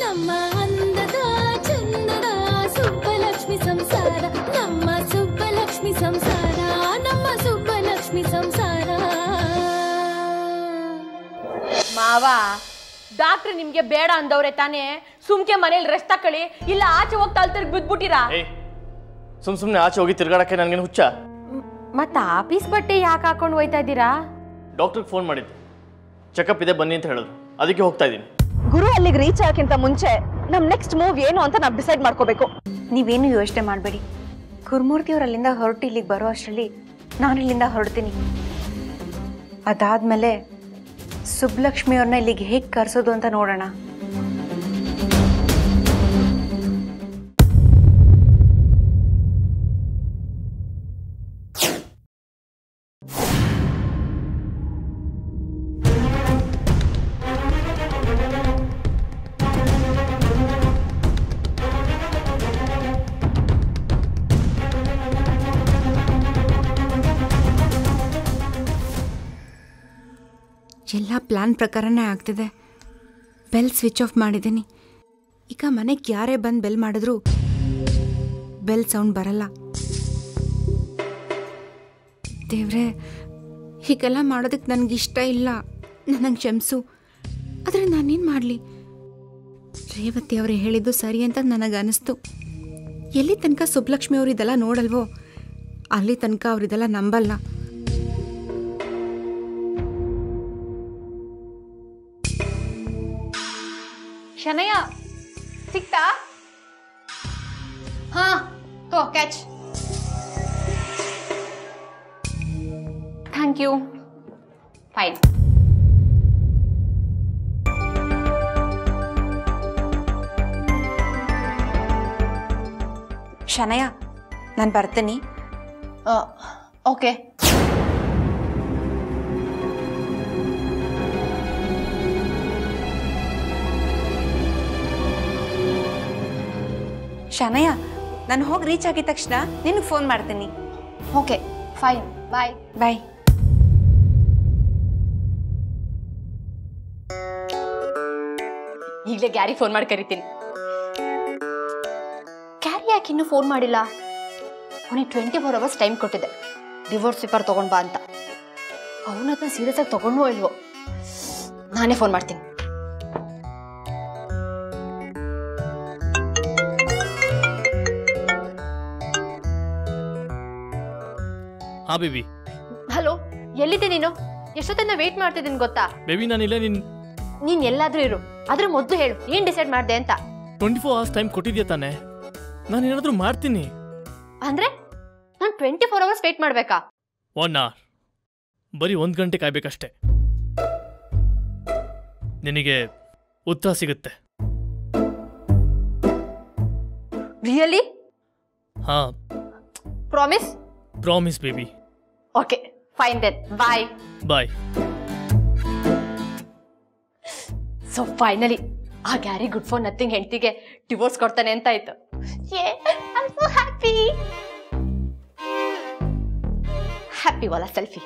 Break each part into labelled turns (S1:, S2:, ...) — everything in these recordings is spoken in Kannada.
S1: ನಮ್ಮ ಅಂದದ ಚಂದದ ಸುಬ್ಬಲಕ್ಷ್ಮಿ ಸಂಸಾರ ನಮ್ಮ ಸುಬ್ಬಲಕ್ಷ್ಮಿ ಸಂಸಾರ ನಮ್ಮ ಸುಬ್ಬಲಕ್ಷ್ಮಿ ಸಂಸಾರ
S2: ಮಾವ ಡಾಕ್ಟ್ರ್ ನಿಮ್ಗೆ ಬೇಡ ಅಂದವ್ರೆ ತಾನೇ ಸುಮ್ಕೆ ಮನೇಲಿ ರೆಸ್ಟ್ ತಕೊಳ್ಳಿ ಇಲ್ಲ ಆಚೆ ಹೋಗಿ ತಲ್ತಿರ್ಗ್ ಬಿದ್ಬಿಟ್ಟಿರಾ
S3: ಏಯ್ ಸುಮ್ ಸುಮ್ಮನೆ ಆಚೆ ಹೋಗಿ ತಿರ್ಗಾಡಕ್ಕೆ ನನಗೇನು ಹುಚ್ಚ
S2: ಮತ್ತ ಆಫೀಸ್ ಬಟ್ಟೆ ಯಾಕೆ ಹಾಕೊಂಡು ಹೋಯ್ತಾ ಇದ್ದೀರಾ
S3: ಡಾಕ್ಟ್ರಿಗೆ ಫೋನ್ ಮಾಡಿದ್ದೆ ಚೆಕಪ್ ಇದೆ ಬನ್ನಿ ಅಂತ ಹೇಳಿದ್ರು ಅದಕ್ಕೆ ಹೋಗ್ತಾ ಇದ್ದೀನಿ
S4: ಗುರು ಅಲ್ಲಿಗೆ ರೀಚ್ ಆಗಕ್ಕಿಂತ ಮುಂಚೆ ನಮ್ ನೆಕ್ಸ್ಟ್ ಮೂವ್ ಏನು ಅಂತ ನಾವು ಡಿಸೈಡ್ ಮಾಡ್ಕೋಬೇಕು
S5: ನೀವೇನು ಯೋಚನೆ ಮಾಡಬೇಡಿ ಗುರುಮೂರ್ತಿ ಅವ್ರು ಅಲ್ಲಿಂದ ಹೊರಟು ಇಲ್ಲಿಗೆ ಬರೋ ಅಷ್ಟರಲ್ಲಿ ನಾನು ಇಲ್ಲಿಂದ ಹೊರಡ್ತೀನಿ ಅದಾದ್ಮೇಲೆ ಸುಬ್ಬಲಕ್ಷ್ಮಿ ಅವ್ರನ್ನ ಇಲ್ಲಿಗೆ ಹೇಗೆ ಕರ್ಸೋದು ಅಂತ ನೋಡೋಣ ಎಲ್ಲ ಪ್ಲ್ಯಾನ್ ಪ್ರಕಾರನೇ ಆಗ್ತಿದೆ ಬೆಲ್ ಸ್ವಿಚ್ ಆಫ್ ಮಾಡಿದ್ದೀನಿ ಈಗ ಮನೆಗೆ ಯಾರೇ ಬಂದು ಬೆಲ್ ಮಾಡಿದ್ರು ಬೆಲ್ ಸೌಂಡ್ ಬರಲ್ಲ ದೇವ್ರೆ ಹೀಗೆಲ್ಲ ಮಾಡೋದಕ್ಕೆ ನನಗೆ ಇಷ್ಟ ಇಲ್ಲ ನನಗೆ ಕ್ಷಮಿಸು ಆದರೆ ನಾನೇನು ಮಾಡಲಿ ರೇವತಿ ಅವರು ಹೇಳಿದ್ದು ಸರಿ ಅಂತ ನನಗೆ ಅನಿಸ್ತು ಎಲ್ಲಿ ತನಕ ಸುಬ್ಬಲಕ್ಷ್ಮಿ ಅವರು ಇದೆಲ್ಲ ನೋಡಲ್ವೋ ಅಲ್ಲಿ ತನಕ ಅವರಿದೆಲ್ಲ ನಂಬಲ್ಲ
S2: ಶನಯ ಸಿಕ್ತಾ ಹಾ ತೋ catch thank you fine
S5: Shanaya ನಾನು ಬರ್ತೀನಿ
S2: ಓಕೆ
S5: ಶನಯ ನಾನು ಹೋಗಿ ರೀಚ್ ಆಗಿದ ತಕ್ಷಣ ನಿನಗೆ ಫೋನ್ ಮಾಡ್ತೀನಿ
S2: ಓಕೆ ಫೈನ್ ಬಾಯ್
S5: ಬಾಯ್
S2: ಈಗಲೇ ಗ್ಯಾರಿ ಫೋನ್ ಮಾಡಿ ಕರಿತೀನಿ ಕ್ಯಾರಿ ಯಾಕೆ ಇನ್ನೂ ಫೋನ್ ಮಾಡಿಲ್ಲ ಅವನಿಗೆ ಟ್ವೆಂಟಿ ಫೋರ್ ಅವರ್ಸ್ ಟೈಮ್ ಕೊಟ್ಟಿದ್ದೆ ಡಿವೋರ್ಸ್ ಪೇಪರ್ ತೊಗೊಂಡ್ ಬಾ ಅಂತ ಅವನ ಅದನ್ನ ಸೀರಿಯಸ್ ಆಗಿ ತಗೊಂಡು ಇಲ್ವೋ ನಾನೇ ಫೋನ್ ಮಾಡ್ತೀನಿ
S3: ಹಾ ಬೇಬಿ
S2: ಹಲೋ ಎಲ್ಲಿದ್ದೆ ನೀನು ಎಷ್ಟೊತ್ತಿಂದ ವೇಟ್ ಮಾಡ್ತಿದ್ದೀನಿ ಗೊತ್ತಾ
S3: ಬೇಬಿ ನಾನಿಲ್ಲೇ ನಿನ್
S2: ನೀನ್ ಎಲ್ಲಾದ್ರೂ ಇರು ಅದ್ರ ಮೊದಲು ಹೇಳು ಏನ್ ಡಿಸೈಡ್ ಮಾಡ್ದೆ ಅಂತ
S3: ಟ್ವೆಂಟಿ ಫೋರ್ ಅವರ್ಸ್ ಟೈಮ್ ಕೊಟ್ಟಿದ್ಯಾ ತಾನೆ ನಾನು ಏನಾದರೂ ಮಾಡ್ತೀನಿ
S2: ಅಂದ್ರೆ ನಾನು ಟ್ವೆಂಟಿ ಫೋರ್ ಅವರ್ಸ್ ವೇಟ್ ಮಾಡ್ಬೇಕಾ
S3: ಒನ್ ಅವರ್ ಬರೀ ಒಂದು ಗಂಟೆ ಕಾಯ್ಬೇಕಷ್ಟೆ ನಿನಗೆ ಉತ್ತರ ಸಿಗುತ್ತೆ
S2: ರಿಯಲಿ
S3: ಹಾ
S2: promise
S3: promise baby
S2: okay fine then bye
S3: bye
S2: so finally ಆ ಗ್ಯಾರಿ ಗುಡ್ ಫಾರ್ ನಥಿಂಗ್ ಹೆಂಡತಿಗೆ ಡಿವೋರ್ಸ್ ಕೊಡ್ತಾನೆ ಅಂತ ಆಯ್ತು ಹ್ಯಾಪಿ ಹ್ಯಾಪಿ ವಾಲ ಸೆಲ್ಫಿ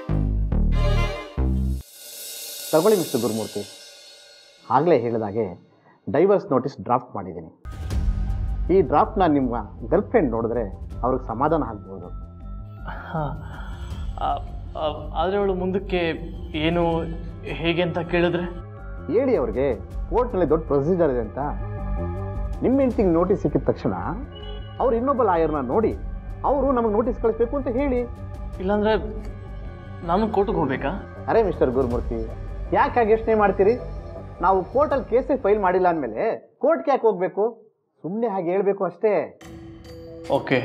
S6: ತಗೊಳ್ಳಿ ಮಿಸ್ಟರ್ ಗುರುಮೂರ್ತಿ ಆಗಲೇ ಹೇಳಿದಾಗೆ ಡೈವರ್ಸ್ ನೋಟಿಸ್ ಡ್ರಾಫ್ಟ್ ಮಾಡಿದ್ದೀನಿ ಈ ಡ್ರಾಫ್ಟ್ನ ನಿಮ್ಮ ಗರ್ಲ್ ಫ್ರೆಂಡ್ ನೋಡಿದ್ರೆ ಅವ್ರಿಗೆ ಸಮಾಧಾನ ಆಗ್ಬೋದು
S3: ಹಾಂ ಆದರೆ ಅವಳು ಮುಂದಕ್ಕೆ ಏನು ಹೇಗೆ ಅಂತ ಕೇಳಿದ್ರೆ
S6: ಹೇಳಿ ಅವ್ರಿಗೆ ಕೋರ್ಟ್ನಲ್ಲಿ ದೊಡ್ಡ ಪ್ರೊಸೀಜರ್ ಇದೆ ಅಂತ ನಿಮ್ಮ ಹೆಂಡ್ತಿಗೆ ನೋಟಿಸ್ ಸಿಕ್ಕಿದ ತಕ್ಷಣ ಅವ್ರು ಇನ್ನೊಬ್ಬ ಲಾಯರ್ನ ನೋಡಿ ಅವರು ನಮಗೆ ನೋಟಿಸ್ ಕಳಿಸ್ಬೇಕು ಅಂತ ಹೇಳಿ
S3: ಇಲ್ಲಾಂದ್ರೆ ನಾನು ಕೋರ್ಟಿಗೆ ಹೋಗ್ಬೇಕಾ
S6: ಅರೆ ಮಿಸ್ಟರ್ ಗುರುಮೂರ್ತಿ ಯಾಕೆ ಹಾಗೆ ಯೋಚನೆ ಮಾಡ್ತೀರಿ ನಾವು ಕೋರ್ಟಲ್ಲಿ ಕೇಸೇ ಫೈಲ್ ಮಾಡಿಲ್ಲ ಅಂದಮೇಲೆ ಕೋರ್ಟ್ಗೆ ಯಾಕೆ ಹೋಗಬೇಕು ಸುಮ್ಮನೆ ಹಾಗೆ ಹೇಳಬೇಕು ಅಷ್ಟೇ
S3: ಓಕೆ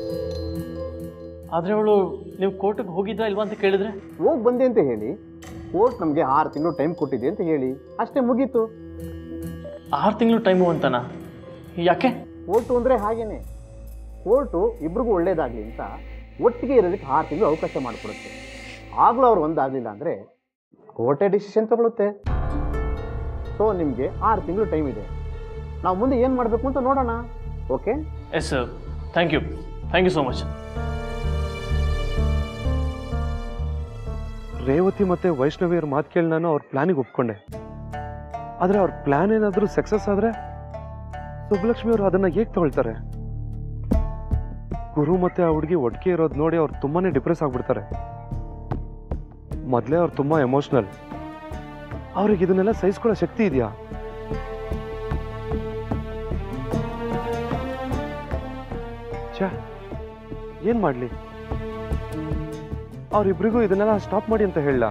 S3: ಆದರೆ ಅವಳು ನೀವು ಕೋರ್ಟಿಗೆ ಹೋಗಿದ್ರಾ ಇಲ್ವಾ ಅಂತ ಕೇಳಿದ್ರೆ
S6: ಹೋಗಿ ಬಂದೆ ಅಂತ ಹೇಳಿ ಕೋರ್ಟ್ ನಮಗೆ ಆರು ತಿಂಗಳು ಟೈಮ್ ಕೊಟ್ಟಿದೆ ಅಂತ ಹೇಳಿ ಅಷ್ಟೇ ಮುಗೀತು
S3: ಆರು ತಿಂಗಳು ಟೈಮು ಅಂತನಾ ಯಾಕೆ
S6: ಕೋರ್ಟು ಅಂದರೆ ಹಾಗೇನೆ ಕೋರ್ಟು ಇಬ್ರಿಗೂ ಒಳ್ಳೇದಾಗಲಿ ಅಂತ ಒಟ್ಟಿಗೆ ಇರೋದಕ್ಕೆ ಆರು ತಿಂಗಳು ಅವಕಾಶ ಮಾಡಿಕೊಡುತ್ತೆ ಆಗಲೂ ಅವ್ರು ಒಂದಾಗಲಿಲ್ಲ ಅಂದರೆ ಕೋರ್ಟೇ ಡಿಸಿಷನ್ ತಗೊಳುತ್ತೆ ಸೊ ನಿಮಗೆ ಆರು ತಿಂಗಳು ಟೈಮ್ ಇದೆ ನಾವು ಮುಂದೆ ಏನು ಮಾಡಬೇಕು ಅಂತ ನೋಡೋಣ okay
S3: yes sir thank you thank you so much
S7: Revathi ಮತ್ತೆ ವೈಷ್ಣವಿಯರ ಮಾತು ಕೇಳಿ ನಾನು ಅವ್ರ ಪ್ಲಾನಿಗೆ ಒಪ್ಕೊಂಡೆ ಆದರೆ ಅವ್ರ ಪ್ಲಾನ್ ಏನಾದರೂ ಸಕ್ಸಸ್ ಆದರೆ ಸುಬ್ಬಲಕ್ಷ್ಮಿ ಅವರು ಅದನ್ನ ಹೇಗೆ ತಗೊಳ್ತಾರೆ ಗುರು ಮತ್ತೆ ಆ ಹುಡುಗಿ ಒಟ್ಟಿಗೆ ಇರೋದು ನೋಡಿ ಅವ್ರು ತುಂಬಾನೇ ಡಿಪ್ರೆಸ್ ಆಗ್ಬಿಡ್ತಾರೆ ಮೊದಲೇ ಅವ್ರು ತುಂಬಾ ಎಮೋಷ್ನಲ್ ಅವ್ರಿಗೆ ಇದನ್ನೆಲ್ಲ ಸಹಿಸ್ಕೊಳ್ಳೋ ಶಕ್ತಿ ಇದೆಯಾ ಛೇ ಏನ್ ಮಾಡ್ಲಿ ಅವ್ರಿಬ್ರಿಗೂ ಇದನ್ನೆಲ್ಲ ಸ್ಟಾಪ್ ಮಾಡಿ ಅಂತ ಹೇಳ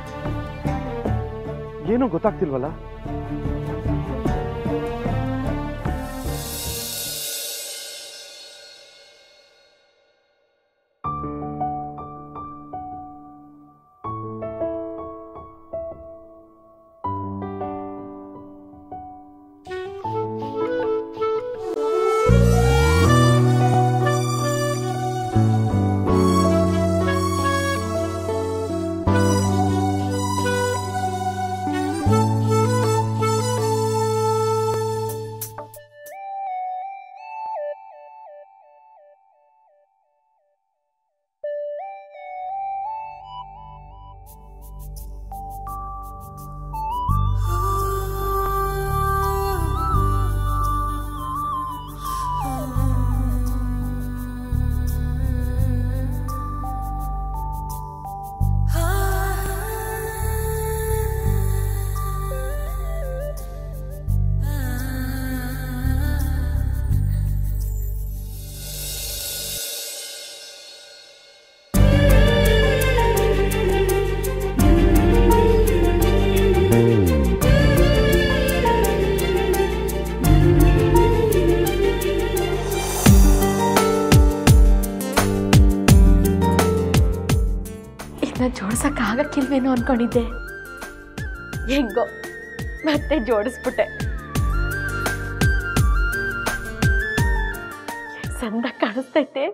S7: ಏನೂ ಗೊತ್ತಾಗ್ತಿಲ್ವಲ್ಲ
S2: ಇದನ್ನ ಜೋಡ್ಸಕ್ ಆಗಕ್ಕಿಲ್ವೇನೋ ಅನ್ಕೊಂಡಿದ್ದೆ ಹೆಂಗೋ ಮತ್ತೆ ಜೋಡಿಸ್ಬಿಟ್ಟೆ ಚಂದ ಕಾಣಿಸ್ತೈತೆ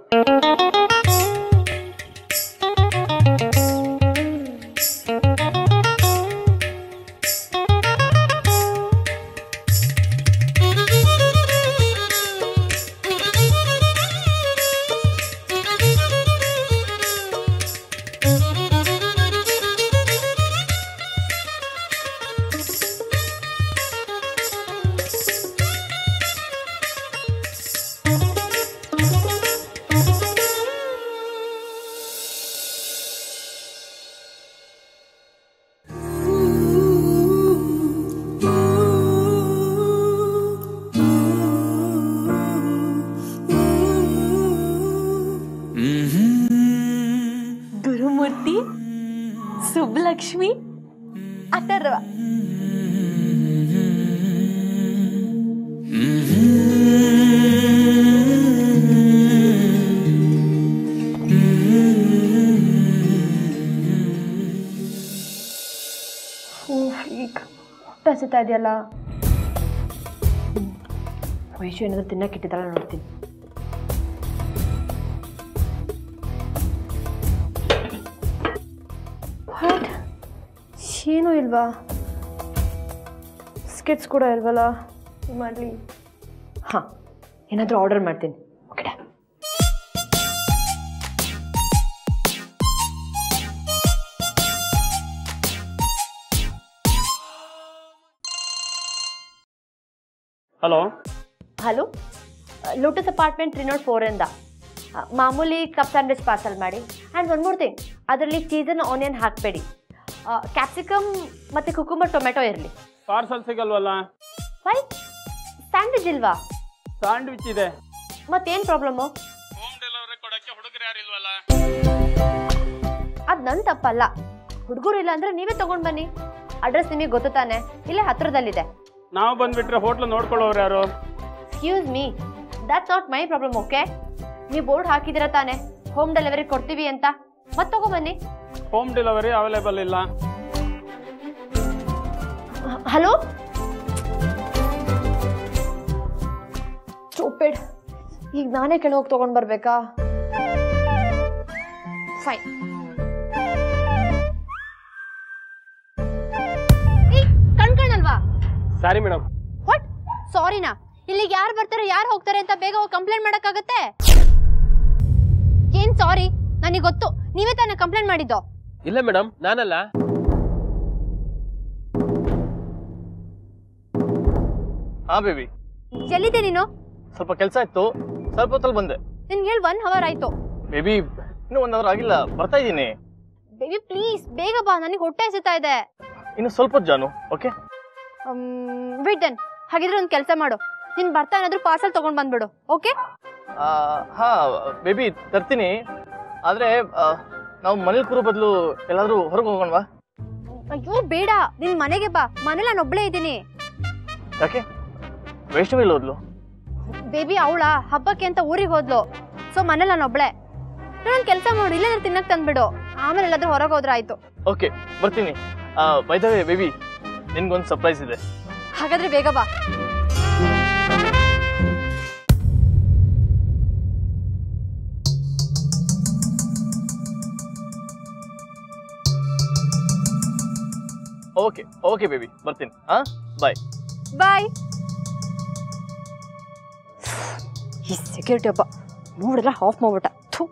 S2: ಗುರುಮೂರ್ತಿ ಸುಬ್ಬಲಕ್ಷ್ಮಿ ಅಥರ್ವ ಈಗ ಊಟ ಹಸಿತಾ ಇದೆಯಲ್ಲ ವಯಸ್ಸು ಏನಾದ್ರು ತಿನ್ನಕ್ಕೆ ಇಟ್ಟಿದ್ದಲ್ಲ ನೋಡ್ತೀನಿ ವಾಟ್ ಏನೂ ಇಲ್ವಾ ಬಿಸ್ಕೆಟ್ಸ್ ಕೂಡ ಇಲ್ವಲ್ಲ ಮಾಡಲಿ ಹಾಂ ಏನಾದರೂ ಆರ್ಡರ್ ಮಾಡ್ತೀನಿ okay
S3: hello
S2: hello Lotus apartment three nought ಫೋರಿಂದ ಮಾಮೂಲಿ ಕಪ್ ಸ್ಯಾಂಡ್ವಿಚ್ ಪಾರ್ಸಲ್ ಮಾಡಿ ಆ್ಯಂಡ್ ಒನ್ ಮೋರ್ ಥಿಂಗ್ ಅದರಲ್ಲಿ ಚೀಸನ್ ಆನಿಯನ್ ಹಾಕಬೇಡಿ ಕ್ಯಾಪ್ಸಿಕಮ್ ಮತ್ತು ಕುಕುಂಬರ್ ಟೊಮೆಟೊ ಇರಲಿ
S8: ಪಾರ್ಸಲ್ ಸಿಗಲ್ವಲ್ಲ
S2: ವೈ ಸ್ಯಾಂಡ್ವಿಚ್ ಇಲ್ವಾ
S8: ಸ್ಯಾಂಡ್ವಿಚ್ ಇದೆ
S2: ಮತ್ತೇನು ಪ್ರಾಬ್ಲಮ್ಮು
S8: ಹೋಮ್ ಡೆಲಿವರಿ ಕೊಡಕ್ಕೆ ಹುಡುಗರು ಯಾರಿಲ್ವಲ್ಲ
S2: ಅದು ನನ್ನ ತಪ್ಪಲ್ಲ ಹುಡುಗರು ಇಲ್ಲ ಅಂದರೆ ನೀವೇ ತೊಗೊಂಡು ಬನ್ನಿ ಅಡ್ರೆಸ್ ನಿಮಗೆ ಗೊತ್ತು ತಾನೆ ಇಲ್ಲೇ ಹತ್ರದಲ್ಲಿದೆ
S8: ನಾವು ಬಂದ್ಬಿಟ್ರೆ ಹೋಟ್ಲು ನೋಡ್ಕೊಳ್ಳೋರು ಯಾರು
S2: excuse me that's not my problem okay ನೀವು ಬೋರ್ಡ್ ಹಾಕಿದಿರ ತಾನೆ ಹೋಮ್ ಡೆಲಿವರಿ ಕೊಡ್ತೀವಿ ಅಂತ ಮತ್ತೆ ತಗೊಂಬನ್ನಿ
S8: ಹೋಮ್ ಡೆಲಿವರಿ ಅವೈಲೇಬಲ್ ಇಲ್ಲ
S2: ಹಲೋ ಸ್ಟೂಪಿಡ್ ಈಗ ನಾನೇ ಕೆಳ ಹೋಗಿ ತಗೊಂಡ್ ಬರ್ಬೇಕಾ ಫೈನ್ ಕಣ್ಕಣಲ್ವಾ
S8: ಸಾರಿ ಮೇಡಮ್
S2: ವಾಟ್ ಸಾರಿನಾ ಇಲ್ಲಿಗೆ ಯಾರು ಬರ್ತಾರೆ ಯಾರು ಹೋಗ್ತಾರೆ ಅಂತ ಬೇಗ ಹೋಗಿ ಕಂಪ್ಲೇಂಟ್ ಮಾಡಕ್ಕಾಗತ್ತೆ ಏನ್ ಸಾರಿ ನನಗೆ ಗೊತ್ತು ನೀವೇ ತಾನೇ ಕಂಪ್ಲೇಂಟ್ ಮಾಡಿದ್ದು
S9: ಇಲ್ಲ ಮೇಡಮ್ ನಾನಲ್ಲ
S3: ಹಾ ಬೇಬಿ
S2: ಎಲ್ಲಿದೆ ನೀನು
S3: ಸ್ವಲ್ಪ ಕೆಲಸ ಇತ್ತು ಸ್ವಲ್ಪ ಹೊತ್ತಲ್ಲಿ ಬಂದೆ
S2: ನಿನ್ಗೆ ಹೇಳಿ ಒನ್ ಅವರ್ ಆಯ್ತು
S3: ಬೇಬಿ ಇನ್ನೂ ಒಂದು ಅವರ್ ಆಗಿಲ್ಲ ಬರ್ತಾ ಇದ್ದೀನಿ
S2: ಬೇಬಿ ಪ್ಲೀಸ್ ಬೇಗ ಬಾ ನನಗೆ ಹೊಟ್ಟೆ ಹಸಿತಾ ಇದೆ
S3: ಇನ್ನು ಸ್ವಲ್ಪ ಹೊತ್ತು ಜಾನು ಓಕೆ
S2: ವೇಟ್ ದೆನ್ ಹಾಗಿದ್ರೆ ಒಂದು ಕೆಲಸ ಮಾಡು ನೀನು ಬರ್ತಾ ಏನಾದರೂ ಪಾರ್ಸಲ್ ತೊಗೊಂಡು ಬಂದ್ಬಿಡು ಓಕೆ
S3: ಹಾ ಬೇಬಿ ತರ್ತೀನಿ ಆದರೆ ನಾವು ಮನೇಲಿ ಕೂರೋ ಬದಲು ಎಲ್ಲಾದರೂ ಹೊರಗೆ ಹೋಗೋಣವಾ
S2: ಅಯ್ಯೋ ಬೇಡ ನಿನ್ ಮನೆಗೆ ಬಾ ಮನೇಲಿ ನಾನು ಒಬ್ಳೇ ಇದ್ದೀನಿ
S3: ಯಾಕೆ ವೈಷ್ಣವಿ ಎಲ್ಲಿ ಹೋದ್ಲು
S2: ಬೇಬಿ ಅವಳ ಹಬ್ಬಕ್ಕೆ ಅಂತ ಊರಿಗೆ ಹೋದ್ಲು ಸೊ ಮನೇಲಿ ನಾನು ಒಬ್ಳೆ ನಾನು ಕೆಲಸ ಮಾಡು ಇಲ್ಲಾಂದ್ರೆ ತಿನ್ನಕ್ ತಂದ್ಬಿಡು ಆಮೇಲೆ ಎಲ್ಲಾದ್ರೂ ಹೊರಗೆ ಹೋದ್ರೆ ಆಯ್ತು
S3: ಓಕೆ ಬರ್ತೀನಿ ಬೈದವೆ ಬೇಬಿ ನಿನ್ಗೊಂದು ಸರ್ಪ್ರೈಸ್ ಇದೆ
S2: ಹಾಗಾದ್ರೆ ಬೇಗ ಬಾ
S3: ಓಕೆ ಓಕೆ ಬೇಬಿ ಬರ್ತೀನಿ ಹಾಂ ಬಾಯ್
S2: ಬಾಯ್ ಈ ಸೆಕ್ಯೂರಿಟಿ ಹಬ್ಬ ಮೂಡೆಲ್ಲ ಆಫ್ ಮಾಡ್ಬಿಟ್ಟ ಥು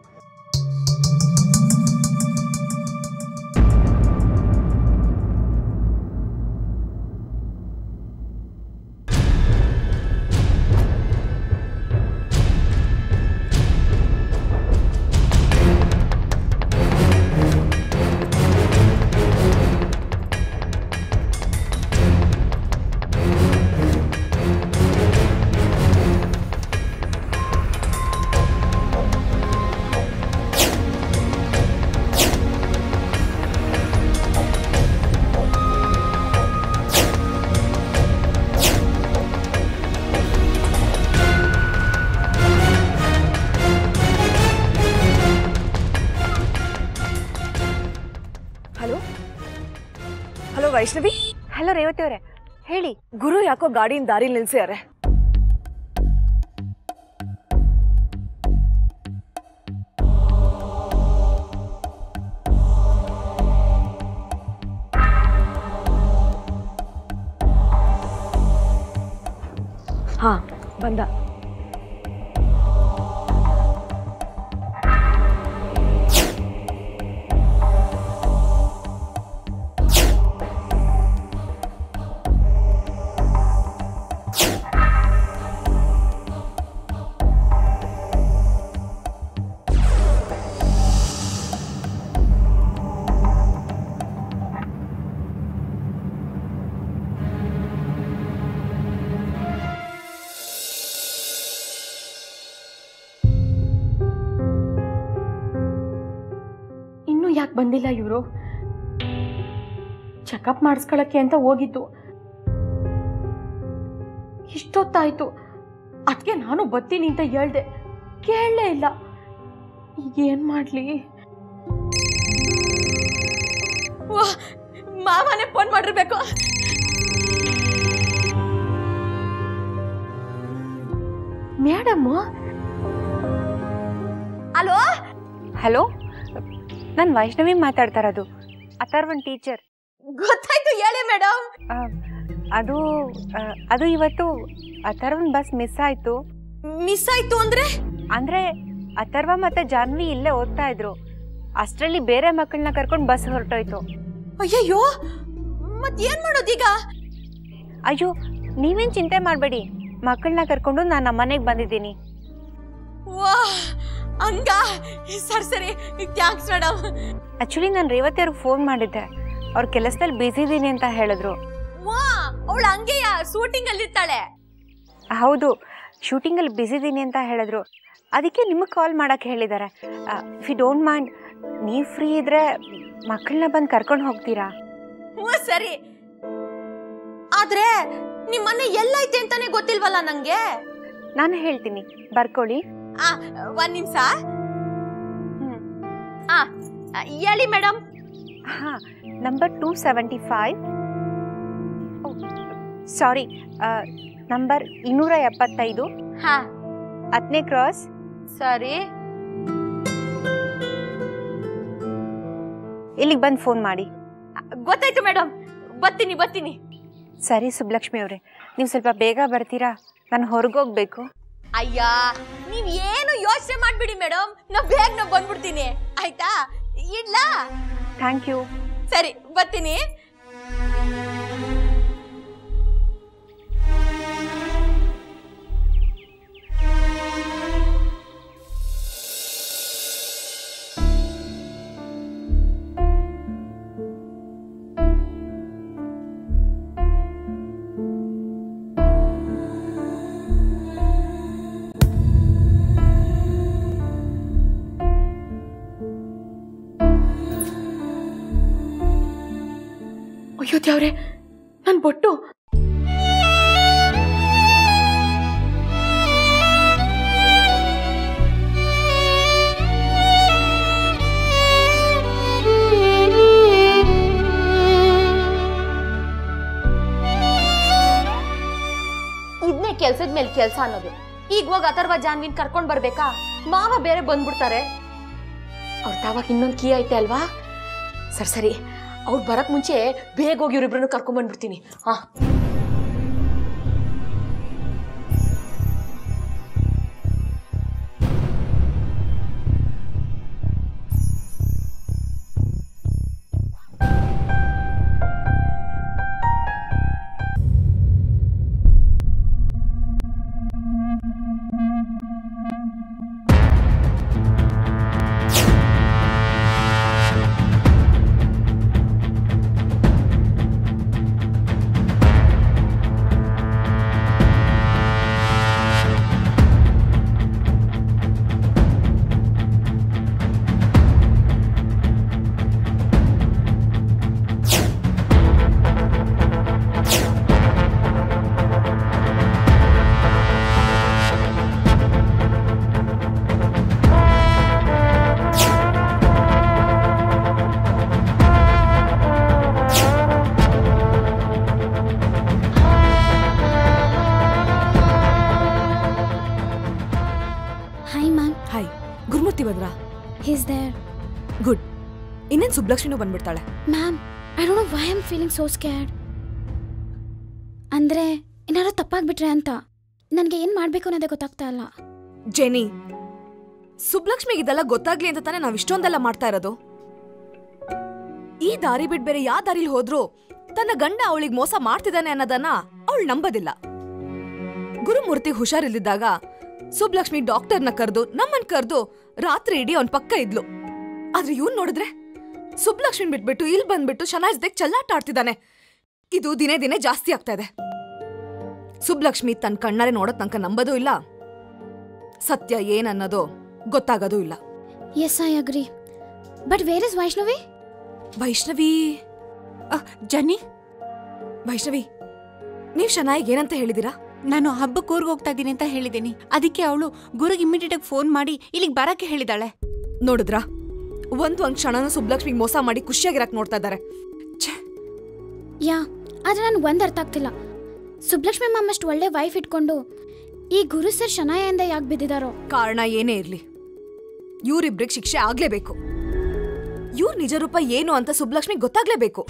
S4: hello hello Vaishnavi
S2: hello Revathi ಅವರೇ ಹೇಳಿ
S4: ಗುರು ಯಾಕೋ ಗಾಡಿನ ದಾರಿ ನಿಲ್ಸ್ಯಾರೆ ಹಾ ಬಂದ
S9: ಇನ್ನೂ ಯಾಕೆ ಬಂದಿಲ್ಲ ಇವರು ಚೆಕಪ್ ಮಾಡಿಸ್ಕೊಳಕ್ಕೆ ಅಂತ ಹೋಗಿದ್ದು ಇಷ್ಟೊತ್ತಾಯ್ತು ಅದಕ್ಕೆ ನಾನು ಬರ್ತೀನಿ ಅಂತ ಹೇಳ್ದೆ ಕೇಳಲೇ ಇಲ್ಲ ಈಗ ಏನು ಮಾಡಲಿ ಮಾವನೇ ಫೋನ್ ಮಾಡಿರ್ಬೇಕು ಮೇಡಮ್
S2: ಹಲೋ ಹಲೋ ನಾನು ವೈಷ್ಣವಿ ಮಾತಾಡ್ತಾ ಇರೋದು ಅಥರ್ವನ್ ಟೀಚರ್
S9: ಗೊತ್ತಾಯ್ತು ಹೇಳಿ ಮೇಡಮ್
S2: ಅದು ಆ, ಅದು ಇವತ್ತು ಅಥರ್ವನ್ ಬಸ್ ಮಿಸ್ ಆಯ್ತು
S9: ಮಿಸ್ ಆಯ್ತು ಅಂದ್ರೆ
S2: ಅಂದ್ರೆ ಅಥರ್ವ ಮತ್ತೆ ಜಾನ್ವಿ ಇಲ್ಲೇ ಓದ್ತಾ ಇದ್ರು ಅಷ್ಟರಲ್ಲಿ ಬೇರೆ ಮಕ್ಕಳನ್ನ ಕರ್ಕೊಂಡು ಬಸ್ ಹೊರಟೋಯ್ತು
S9: ಅಯ್ಯಯ್ಯೋ ಮತ್ ಏನ್ ಮಾಡೋದೀಗ
S2: ಅಯ್ಯೋ ನೀವೇನ್ ಚಿಂತೆ ಮಾಡಬೇಡಿ ಮಕ್ಕಳನ್ನ ಕರ್ಕೊಂಡು ನಾನು ನಮ್ಮ ಮನೆಗೆ ಬಂದಿದ್ದೀನಿ
S9: ವಾ ಹಂಗ ಸರಿ ಸರಿ ಥ್ಯಾಂಕ್ಸ್ ಮೇಡಮ್
S2: ಆಕ್ಚುಲಿ ನಾನು ರೇವತಿ ಅವ್ರಿಗೆ ಫೋನ್ ಮಾಡಿದ್ದೆ ಅವ್ರ ಕೆಲಸದಲ್ಲಿ ಬ್ಯುಸಿ ಇದ್ದೀನಿ ಅಂತ ಹೇಳಿದ್ರು
S9: ವಾ ಅವಳು ಹಂಗೆಯ ಶೂಟಿಂಗ್ ಅಲ್ಲಿ ಇರ್ತಾಳೆ
S2: ಹೌದು ಶೂಟಿಂಗಲ್ಲಿ ಬ್ಯುಸಿ ಇದ್ದೀನಿ ಅಂತ ಹೇಳಿದ್ರು ಅದಕ್ಕೆ ನಿಮಗೆ ಕಾಲ್ ಮಾಡಕ್ಕೆ ಹೇಳಿದ್ದಾರೆ ಇಫ್ ಯು ಡೋಂಟ್ ಮೈಂಡ್ ನೀವು ಫ್ರೀ ಇದ್ರೆ ಮಕ್ಕಳನ್ನ ಬಂದು ಕರ್ಕೊಂಡು ಹೋಗ್ತೀರಾ
S9: ಹ್ಞೂ ಸರಿ ಆದ್ರೆ ನಿಮ್ ಮನೆ ಎಲ್ಲೈತೆ ಅಂತಾನೆ ಗೊತ್ತಿಲ್ವಲ್ಲ ನಂಗೆ
S2: ನಾನು ಹೇಳ್ತೀನಿ ಬರ್ಕೊಳ್ಳಿ
S9: ಆ ಒಂದ್ ನಿಮಿಷ ಆ ಹೇಳಿ ಮೇಡಮ್
S2: ಹಾಂ number two seventy five sorry number ಇನ್ನೂರ ಎಪ್ಪತ್ತೈದು
S9: ಹಾ
S2: ಹತ್ತನೇ ಕ್ರಾಸ್
S9: ಸರಿ
S2: ಇಲ್ಲಿಗೆ ಬಂದು ಫೋನ್ ಮಾಡಿ
S9: ಗೊತ್ತಾಯ್ತು ಮೇಡಮ್ ಬರ್ತೀನಿ ಬರ್ತೀನಿ
S2: ಸರಿ ಸುಬ್ಲಕ್ಷ್ಮಿ ಅವರೇ ನೀವು ಸ್ವಲ್ಪ ಬೇಗ ಬರ್ತೀರಾ ನಾನು ಹೊರಗೋಗ್ಬೇಕು
S9: ಅಯ್ಯ ನೀವ್ ಏನು ಯೋಚನೆ ಮಾಡ್ಬಿಡಿ ಮೇಡಮ್ ನಾ ಬೇಗ ಬಂದ್ಬಿಡ್ತೀನಿ ಆಯ್ತಾ ಇಡ್ಲಾ
S2: ಥ್ಯಾಂಕ್ ಯು
S9: ಸರಿ ಬರ್ತೀನಿ ಅರುಂಧತಿ ಅವರೇ ನನ್ನ ಬೊಟ್ಟು
S4: ಇದನ್ನೇ ಕೆಲ್ಸದ ಮೇಲೆ ಕೆಲ್ಸ ಅನ್ನೋದು ಈಗ ಹೋಗಿ ಅಥರ್ವ ಜಾನ್ವಿನ್ ಕರ್ಕೊಂಡ್ ಬರ್ಬೇಕಾ ಮಾವ ಬೇರೆ ಬಂದ್ಬಿಡ್ತಾರೆ ಅವ್ರ ತಾವಾಗ ಇನ್ನೊಂದು ಕೀ ಐತೆ ಅಲ್ವಾ ಸರಿ ಸರಿ ಅವ್ರು ಬರಕ್ ಮುಂಚೆ ಬೇಗ ಹೋಗಿ ಇವ್ರಿಬ್ರನ್ನು ಕರ್ಕೊಂಡ್ ಬಂದ್ಬಿಡ್ತೀನಿ ಹಾ
S1: ಹಾಯ್ ಮ್ಯಾಮ್
S10: ಹಾಯ್ ಗುರುಮೂರ್ತಿ ಬಂದ್ರಾ
S1: ಹೀಸ್ ದೇರ್
S10: ಗುಡ್ ಇನ್ನೇನು ಸುಬ್ಲಕ್ಷ್ಮಿನೂ ಬಂದ್ಬಿಡ್ತಾಳೆ
S1: ma'am I don't know why am feeling so scared ಅಂದರೆ ಏನಾದ್ರು ತಪ್ಪಾಗ್ಬಿಟ್ರೆ ಅಂತ ನನಗೆ ಏನು ಮಾಡಬೇಕು ಅನ್ನೋದೇ ಗೊತ್ತಾಗ್ತಾ ಇಲ್ಲ
S10: ಜೆನಿ ಸುಬ್ಲಕ್ಷ್ಮಿಗೆ ಇದೆಲ್ಲ ಗೊತ್ತಾಗ್ಲಿ ಅಂತ ತಾನೇ ನಾವ್ ಇಷ್ಟೊಂದೆಲ್ಲ ಮಾಡ್ತಾ ಇರೋದು ಈ ದಾರಿ ಬಿಟ್ ಬೇರೆ ಯಾವ ದಾರಿಲಿ ಹೋದ್ರು ತನ್ನ ಗಂಡ ಅವಳಿಗೆ ಮೋಸ ಮಾಡ್ತಿದ್ದಾನೆ ಅನ್ನೋದನ್ನ ಅವಳು ನಂಬೋದಿಲ್ಲ ಗುರುಮೂರ್ತಿ ಹುಷಾರಿಲ್ದಿದ್ದಾಗ ಸುಬ್ಲಕ್ಷ್ಮಿ ಡಾಕ್ಟರ್ನ ಕರೆದು ನಮ್ಮನ್ ಕರೆದು ರಾತ್ರಿ ಇಡೀ ಅವನ್ ಪಕ್ಕ ಇದ್ಲು ಆದ್ರೆ ಇವ್ನ್ ನೋಡಿದ್ರೆ ಸುಬ್ಲಕ್ಷ್ಮಿನ್ ಬಿಟ್ಬಿಟ್ಟು ಇಲ್ಲಿ ಬಂದ್ಬಿಟ್ಟು ಶನಾಜ್ದೆಗ್ ಚೆಲ್ಲಾಟ ಆಡ್ತಿದ್ದಾನೆ ಇದು ದಿನೇ ದಿನೇ ಜಾಸ್ತಿ ಆಗ್ತಾ ಇದೆ ಸುಬ್ಲಕ್ಷ್ಮಿ ತನ್ನ ಕಣ್ಣಾರೆ ನೋಡೋದ್ ತನಕ ನಂಬೋದೂ ಇಲ್ಲ ಸತ್ಯ ಏನನ್ನೋದು ಗೊತ್ತಾಗೋದೂ ಇಲ್ಲ
S1: yes I agree but where is Vaishnavi
S10: Vaishnavi
S5: ಜನಿ
S10: ವೈಷ್ಣವಿ ನೀವ್ ಶನಾಯಿಗೆ ಏನಂತ ಹೇಳಿದೀರಾ
S5: ನಾನು ಹಬ್ಬಕ್ಕೆ ಊರಿಗೆ ಹೋಗ್ತಾ ಇದ್ದೀನಿ ಅಂತ ಹೇಳಿದ್ದೀನಿ ಅದಕ್ಕೆ ಅವಳು ಗುರುಗೆ ಇಮಿಡಿಯೇಟ್ ಆಗಿ ಫೋನ್ ಮಾಡಿ ಇಲ್ಲಿಗೆ ಬರಕ್ಕೆ ಹೇಳಿದಾಳೆ
S10: ನೋಡಿದ್ರಾ ಒಂದ್ ಒಂದ್ ಕ್ಷಣನೂ ಸುಬ್ಲಕ್ಷ್ಮಿಗೆ ಮೋಸ ಮಾಡಿ ಖುಷಿಯಾಗಿರಕ್ ನೋಡ್ತಾ ಇದ್ದಾರೆ
S1: ಯಾ ಆದರೆ ನನಗೆ ಒಂದು ಅರ್ಥ ಆಗ್ತಿಲ್ಲ ಸುಬ್ಲಕ್ಷ್ಮಿ ಮ್ಯಾಮ್ ಅಷ್ಟು ಒಳ್ಳೆ ವೈಫ್ ಇಟ್ಕೊಂಡು ಈ ಗುರು ಸರ್ ಶನಾಯಿಂದ ಯಾಕೆ ಬಿದ್ದಿದಾರೋ
S10: ಕಾರಣ ಏನೇ ಇರ್ಲಿ ಇವ್ರಿಬ್ರಿಗೆ ಶಿಕ್ಷೆ ಆಗ್ಲೇಬೇಕು ಇವ್ರ ನಿಜ ರೂಪ ಏನು ಅಂತ ಸುಬ್ಲಕ್ಷ್ಮಿಗೆ ಗೊತ್ತಾಗ್ಲೇಬೇಕು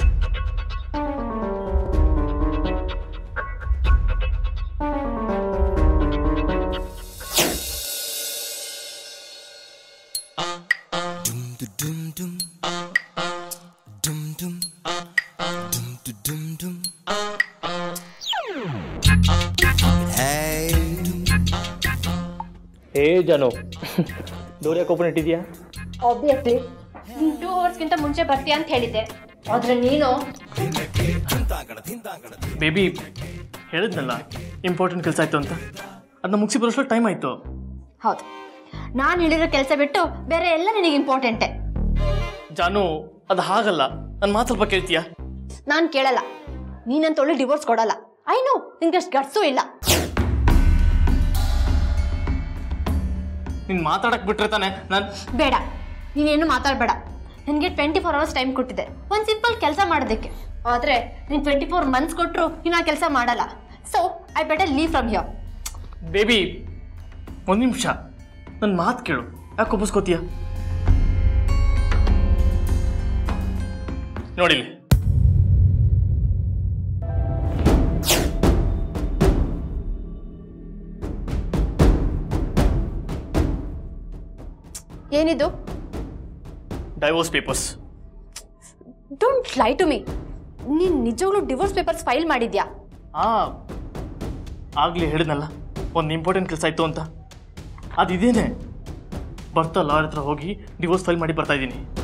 S3: ಹೇ ಜಾನು ಡೋರ್ ಯಾಕೆ ಓಪನ್ ಇಟ್ಟಿದ್ಯಾ
S2: ಆಬ್ವಿಯಸ್ಲಿ ನೀನು ಟೂ ಅವರ್ಸ್ಗಿಂತ ಮುಂಚೆ ಬರ್ತೀಯ ಅಂತ ಹೇಳಿದ್ದೆ ಆದ್ರೆ ನೀನು
S3: ಬೇಬಿ ಹೇಳಿದ್ನಲ್ಲ ಇಂಪಾರ್ಟೆಂಟ್ ಕೆಲಸ ಆಯ್ತು ಅಂತ ಅದನ್ನ ಮುಗಿಸಿ ಬರೋಷ್ಟು ಟೈಮ್ ಆಯ್ತು
S2: ಹೌದು ನಾನು ಹೇಳಿರೋ ಕೆಲಸ ಬಿಟ್ಟು ಬೇರೆ ಎಲ್ಲ ನಿನಗೆ ಇಂಪಾರ್ಟೆಂಟೆ
S3: ಜಾನು ಅದು ಹಾಗಲ್ಲ ನನ್ನ ಮಾತು ಸ್ವಲ್ಪ ಕೇಳ್ತೀಯಾ
S2: ನಾನು ಕೇಳಲ್ಲ ನೀನಂತ ಒಳ್ಳೆ ಡಿವೋರ್ಸ್ ಕೊಡಲ್ಲ ಐ ನೋ ನಿನ್ಗೆ ಅಷ್ಟು ಗಟ್ಸೂ ಇಲ್ಲ
S3: ನೀನು ಮಾತಾಡಕ್ ಬಿಟ್ರೆ ತಾನೆ ನಾನು
S2: ಬೇಡ ನೀನೇನು ಮಾತಾಡಬೇಡ ನನಗೆ ಟ್ವೆಂಟಿ ಫೋರ್ ಅವರ್ಸ್ ಟೈಮ್ ಕೊಟ್ಟಿದೆ ಒಂದು ಸಿಂಪಲ್ ಕೆಲಸ ಮಾಡೋದಕ್ಕೆ ಆದರೆ ನೀನು ಟ್ವೆಂಟಿ ಫೋರ್ ಮಂತ್ಸ್ ಕೊಟ್ಟರು ನೀನು ಆ ಕೆಲಸ ಮಾಡಲ್ಲ so I better leave from here
S3: baby ಒಂದು ನಿಮಿಷ ನನ್ನ ಮಾತು ಕೇಳು ಯಾಕೆ ಒಪ್ಪಿಸ್ಕೋತೀಯ ನೋಡಿಲಿ
S2: ಏನಿದು
S3: divorce papers
S2: don't lie to me ನೀನು ನಿಜವಾಗ್ಲೂ ಡಿವೋರ್ಸ್ ಪೇಪರ್ಸ್ ಫೈಲ್ ಮಾಡಿದ್ಯಾ
S3: ಆ ಆಗಲಿ ಹೇಳಿದ್ನಲ್ಲ ಒಂದು ಇಂಪಾರ್ಟೆಂಟ್ ಕೆಲಸ ಇತ್ತು ಅಂತ ಅದಿದೇನೆ ಬರ್ತಾ ಲಾಯರ್ ಹತ್ರ ಹೋಗಿ ಡಿವೋರ್ಸ್ ಫೈಲ್ ಮಾಡಿ ಬರ್ತಾ ಇದ್ದೀನಿ